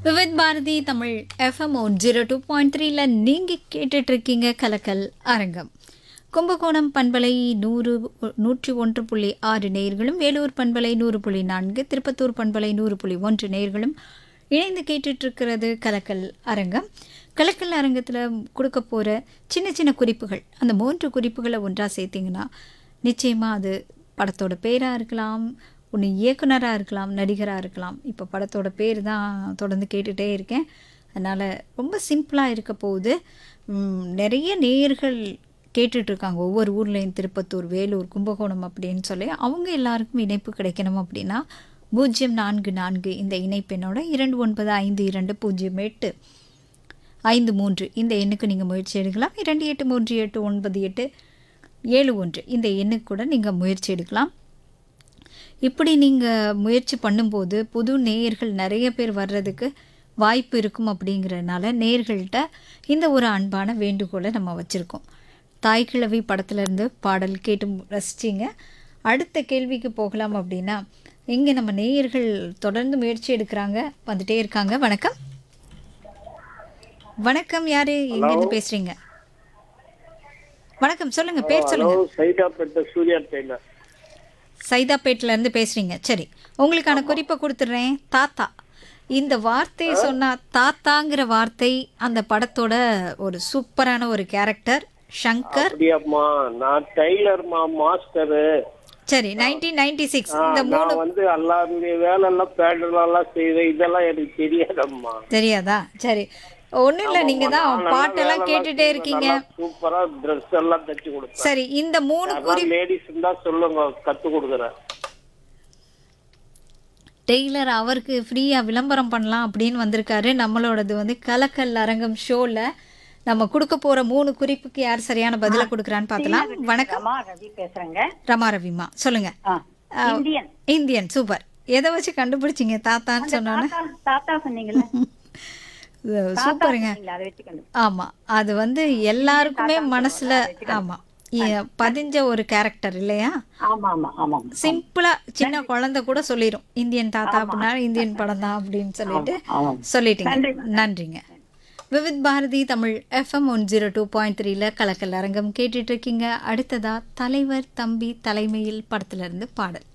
Vividh Bharati Tamil FM one zero two point த்ரீல நீங்கள் கேட்டுட்ருக்கீங்க கலக்கல் அரங்கம் கும்பகோணம் பண்பலை நூறு நூற்றி ஒன்று புள்ளி ஆறு நேயர்களும் வேலூர் பண்பலை நூறு புள்ளி நான்கு திருப்பத்தூர் பண்பலை நூறு புள்ளி ஒன்று நேயர்களும் இணைந்து கேட்டுட்ருக்கிறது கலக்கல் அரங்கம் கலக்கல் அரங்கத்தில் கொடுக்க போகிற சின்ன சின்ன குறிப்புகள் அந்த மூன்று குறிப்புகளை ஒன்றாக சேர்த்திங்கன்னா நிச்சயமாக அது படத்தோட பேராக இருக்கலாம் ஒன்று இயக்குனராக இருக்கலாம் நடிகராக இருக்கலாம் இப்போ படத்தோட பேர் தான் தொடர்ந்து கேட்டுகிட்டே இருக்கேன் அதனால் ரொம்ப சிம்பிளாக இருக்க போகுது ம், நிறைய நேயர்கள் கேட்டுட்ருக்காங்க ஒவ்வொரு ஊர்லேயும் திருப்பத்தூர் வேலூர் கும்பகோணம் அப்படின்னு சொல்லி அவங்க எல்லாருக்கும் இணைப்பு கிடைக்கணும் அப்படின்னா பூஜ்ஜியம் நான்கு நான்கு இந்த இணைப்பெண்ணோட இரண்டு ஒன்பது ஐந்து இரண்டு பூஜ்ஜியம் எட்டு ஐந்து மூன்று இந்த எண்ணுக்கு நீங்கள் முயற்சி எடுக்கலாம் இரண்டு எட்டு மூன்று எட்டு ஒன்பது எட்டு ஏழு ஒன்று இந்த எண்ணுக்கு கூட நீங்கள் முயற்சி எடுக்கலாம் இப்படி நீங்கள் முயற்சி பண்ணும்போது புது நேயர்கள் நிறைய பேர் வர்றதுக்கு வாய்ப்பு இருக்கும் அப்படிங்கிறதுனால நேயர்கள்ட்ட இந்த ஒரு அன்பான வேண்டுகோளை நம்ம வச்சுருக்கோம் தாய்க்கிழவி படத்துலேருந்து பாடல் கேட்டு ரசிச்சிங்க அடுத்த கேள்விக்கு போகலாம் அப்படின்னா இங்கே நம்ம நேயர்கள் தொடர்ந்து முயற்சி எடுக்கிறாங்க வந்துட்டே இருக்காங்க வணக்கம் வணக்கம் யாரு எங்கேருந்து பேசுறீங்க வணக்கம் சொல்லுங்க பேர் சொல்லுங்க ஹலோ சைதாப்பேட்டை சூர்யா டெய்லர் சைதாப்பேட்டில இருந்து பேசுறீங்க சரி உங்களுக்கான குறிப்பை கொடுத்துட்றேன் தாத்தா இந்த வார்த்தையை சொன்னா தாத்தாங்கிற வார்த்தை அந்த படத்தோட ஒரு சூப்பரான ஒரு கேரக்டர் ஷங்கர் அப்படியாம்மா நான் டெய்லர்மா மாஸ்டரு சரி நைன்டீன் நைன்டி சிக்ஸ் இந்த மூணு நான் வந்து எல்லாருடைய வேலை எல்லாம் பேடலாம் செய்வேன் இதெல்லாம் எனக்கு தெரியாதம்மா தெரியாதா சரி ஒன்றும் இல்லை நீங்கள் தான் பாட்டெல்லாம் கேட்டுட்டே இருக்கீங்க சூப்பரா ட்ரெஸ் எல்லாம் தச்சு கொடுப்பேன் சரி இந்த மூணு குறி லேடிஸ் இருந்தா சொல்லுங்க கத்து கொடுக்குறேன் டெய்லர் அவருக்கு ஃப்ரீயாக விளம்பரம் பண்ணலாம் அப்படின்னு வந்திருக்காரு நம்மளோடது வந்து கலக்கல் அரங்கம் ஷோவில் நம்ம கொடுக்க போகிற மூணு குறிப்புக்கு யார் சரியான பதிலை கொடுக்குறான்னு பார்க்கலாம் வணக்கம் ரமா ரவி பேசுறேங்க ரமா ரவிமா சொல்லுங்க ஆ, இந்தியன் இந்தியன் சூப்பர் எதை வச்சு கண்டுபிடிச்சிங்க தாத்தான்னு சொன்னோன்னே தாத்தா தாத்தா சொன்னீங்கல்ல சூப்பருங்க சொன்னீங்களா, அதை வச்சு கண்டு ஆமா அது வந்து எல்லாருக்குமே மனசுல ஆமா இ- பதிஞ்ச ஒரு கேரக்டர் இல்லையா ஆமா ஆமா ஆமா சிம்பிளா சின்ன குழந்தை கூட சொல்லிரும் இந்தியன் தாத்தா அப்படின்னா இந்தியன் படம் தான் அப்படின்னு சொல்லிட்டு ஆமா சொல்லிட்டீங்க நன்றிங்க Vividh Bharati Tamil FM one zero two point த்ரீல கலக்கல் அரங்கம் கேட்டுட்டு இருக்கீங்க அடுத்ததா தலைவர் தம்பி தலைமையில் படத்துல இருந்து பாடல்